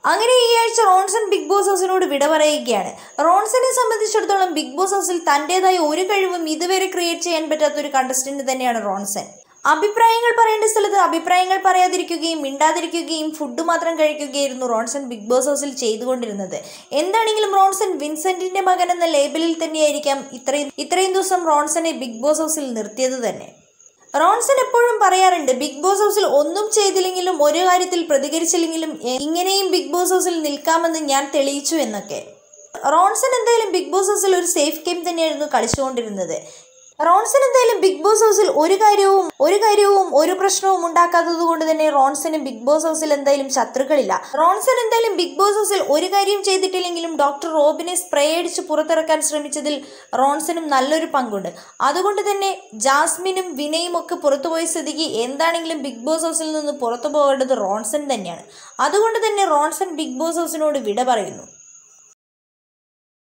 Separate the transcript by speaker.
Speaker 1: അങ്ങനെ ഈ ആഴ്ച റോൺസൺ ബിഗ് ബോസ് ഹൗസിനോട് വിട പറയുകയാണ് റോൺസനെ സംബന്ധിച്ചിടത്തോളം ബിഗ് ബോസ് ഹൗസിൽ തൻ്റെതായ ഒരു കഴിവും ഇതുവരെ ക്രിയേറ്റ് ചെയ്യാൻ പറ്റാത്ത ഒരു കണ്ടസ്റ്റന്റ് തന്നെയാണ് റോൺസൺ അഭിപ്രായങ്ങൾ പറയേണ്ട സ്ഥലത്ത് അഭിപ്രായങ്ങൾ പറയാതിരിക്കുകയും മിണ്ടാതിരിക്കുകയും ഫുഡ് മാത്രം കഴിക്കുകയായിരുന്നു റോൺസൺ ബിഗ് ബോസ് ഹൗസിൽ ചെയ്തുകൊണ്ടിരുന്നത് എന്താണെങ്കിലും റോൺസൺ വിൻസെന്റിന്റെ മകൻ എന്ന ലേബലിൽ തന്നെയായിരിക്കാം ഇത്രയും ഇത്രയും ദിവസം റോൺസനെ ബിഗ് ബോസ് ഹൗസിൽ നിർത്തിയത് തന്നെ റോൺസൺ എപ്പോഴും പറയാറുണ്ട് ബിഗ് ബോസ് ഹൗസിൽ ഒന്നും ചെയ്തില്ലെങ്കിലും ഒരു കാര്യത്തിൽ പ്രതികരിച്ചില്ലെങ്കിലും എ- ഇങ്ങനെയും ബിഗ് ബോസ് ഹൗസിൽ നിൽക്കാമെന്ന് ഞാൻ തെളിയിച്ചു എന്നൊക്കെ റോൺസൺ എന്തായാലും ബിഗ് ബോസ് ഹൗസിൽ ഒരു സേഫ് ഗെയിം തന്നെയായിരുന്നു കളിച്ചുകൊണ്ടിരുന്നത് റോൺസൺ എന്തായാലും ബിഗ് ബോസ് ഹൗസിൽ ഒരു കാര്യവും ഒരു കാര്യവും ഒരു പ്രശ്നവും ഉണ്ടാക്കാത്തത് കൊണ്ട് തന്നെ റോൺസന് ബിഗ് ബോസ് ഹൗസിൽ എന്തായാലും ശത്രുക്കളില്ല റോൺസൺ എന്തായാലും ബിഗ് ബോസ് ഹൗസിൽ ഒരു കാര്യം ചെയ്തിട്ടില്ലെങ്കിലും ഡോക്ടർ റോബിനെ സ്പ്രേ അടിച്ച് പുറത്തിറക്കാൻ ശ്രമിച്ചതിൽ റോൺസനും നല്ലൊരു പങ്കുണ്ട് അതുകൊണ്ട് തന്നെ ജാസ്മിനും വിനയും ഒക്കെ പുറത്തുപോയ സ്ഥിതിക്ക് എന്താണെങ്കിലും ബിഗ് ബോസ് ഹൗസിൽ നിന്ന് പുറത്തു പോകേണ്ടത് റോൺസൺ തന്നെയാണ് അതുകൊണ്ട് തന്നെ റോൺസൺ ബിഗ് ബോസ് ഹൗസിനോട് വിട പറയുന്നു